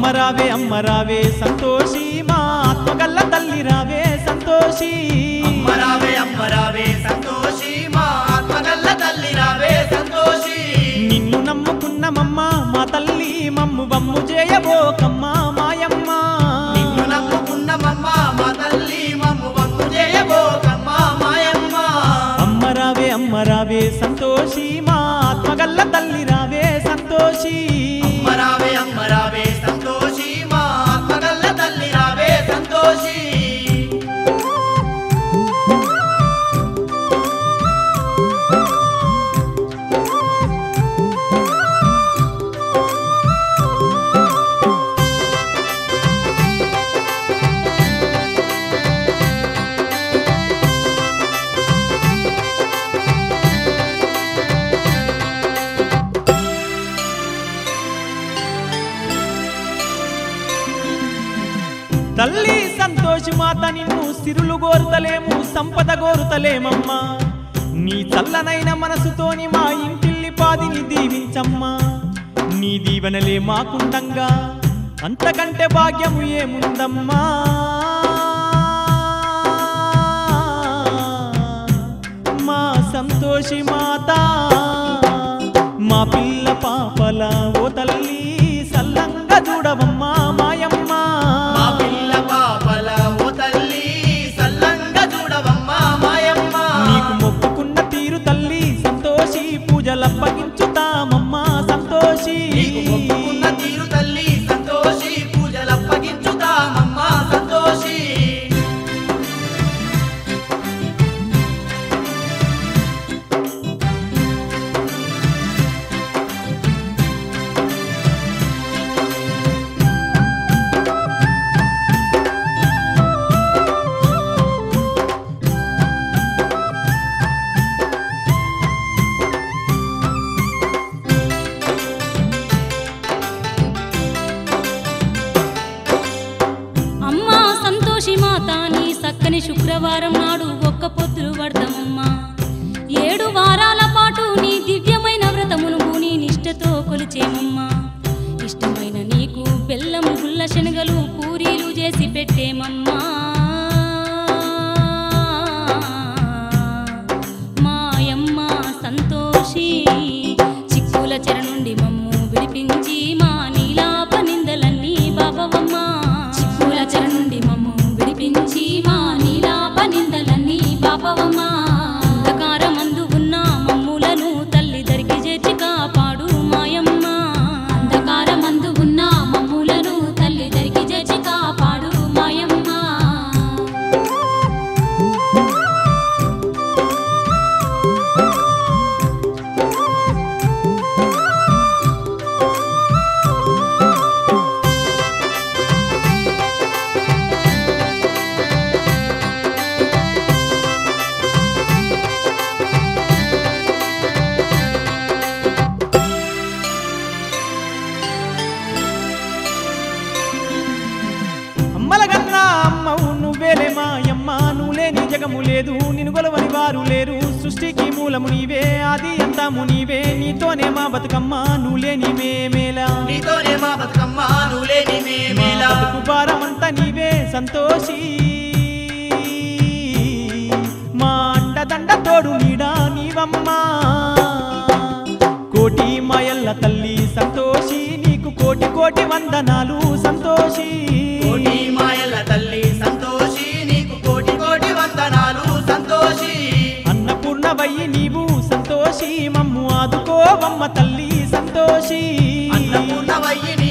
అమ్మరావే అమ్మరావే సంతోషి మా ఆత్మగల్ల తల్లి రావే సంతోషి అమ్మరావే అమ్మరావే సంతోషి మా ఆత్మగల్ల తల్లి రావే సంతోషి నిన్ను నమ్ముకున్నమమ్మ మా తల్లి మమ్ము బమ్ము చేయబోకమ్మ మాయమ్మ నిన్ను నమ్ముకున్నమమ్మ మా తల్లి మమ్ము వమ్ము చేయబోకమ్మ మాయమ్మ అమ్మరావే అమ్మరావే సంతోషి మా ఆత్మగల్ల తల్లి రావే సంతోషి అమ్మరావే అమ్మరావే సంతోషి మా ఆత్మగల్ల తల్లి రావే సంతోషి తల్లి సంతోషి మాత నిన్ను సిరులు గోరుతలేము సంపద గోరుతలేమమ్మా నీ చల్లనైన మనసుతోని మా ఇంటిల్లి పాదిని దీవించమ్మా నీ దీవెనలే మాకుండంగా అంతకంటే భాగ్యము ఏముందమ్మా మా సంతోషి మాత మా పిల్ల పాపల ఓ తల్లి సల్లంగా చూడవమ్మా మాయమ్మ మా పిల్ల పాపల ఓ తల్లి సల్లంగా చూడవమ్మ మాయమ్మ నీకు మొక్కుకున్న తీరు తల్లి సంతోషి పూజలప్పగించుతామమ్మా సంతోషి నీకు మొక్కుకున్న తీరు తల్లి సంతోషి పూజలప్పగించుతామమ్మ సంతోషి అమ్మా సంతోషి మాత నీ సక్కని శుక్రవారం నాడు ఒక్క పొద్దులు పడతామమ్మా ఏడు వారాల పాటు నీ దివ్యమైన వ్రతమును నీ నిష్టతో కొలిచేమమ్మా ఇష్టమైన నీకు బెల్లం గుల్ల శనగలు పూరీలు చేసి పెట్టేమమ్మా మాయమ్మ సంతోషి చిక్కుల చెర నుండి మమ్ము విడిపించి మా నీలాప నిందలన్నీ బాబవమ్మ చిక్కుల చెర నుండి మమ్ము విడిపించి మా నీలాప నిందలన్నీ బాబవమ్మ అంధకారమందు ఉన్న మమ్ములను తల్లి దరికి చేర్చి కాపాడు మాయమ్మ అంధకారమందు ఉన్న మమ్ములను తల్లి దరికి చేర్చి కాపాడు మాయమ్మ అమ్మలగన్నా అమ్మవు నువ్వేలే మాయమ్మ నువ్వు లేని జగము లేదు నిన్ను గొలవని వారు లేరు సృష్టికి మూలము నీవే ఆది అంతము నీవే నీతోనే మా బతుకమ్మ నువ్వు లేని మేమేలా నీతోనే మా బతుకమ్మ నువ్వులేని మా మేమేలా బతుకు భారమంతా నీవే సంతోషి మా అండదండ తోడు నీడా నీవమ్మా కోటి మాయల్ల తల్లి సంతోషి నీకు కోటి కోటి వందనాలు సంతోషి కోటి మాయల తల్లి సంతోషి నీకు కోటి కోటి వందనాలు సంతోషి అన్నపూర్ణవయ్యి నీవు సంతోషి మమ్ము ఆదుకోవమ్మ తల్లి సంతోషి అన్నపూర్ణవయ్యి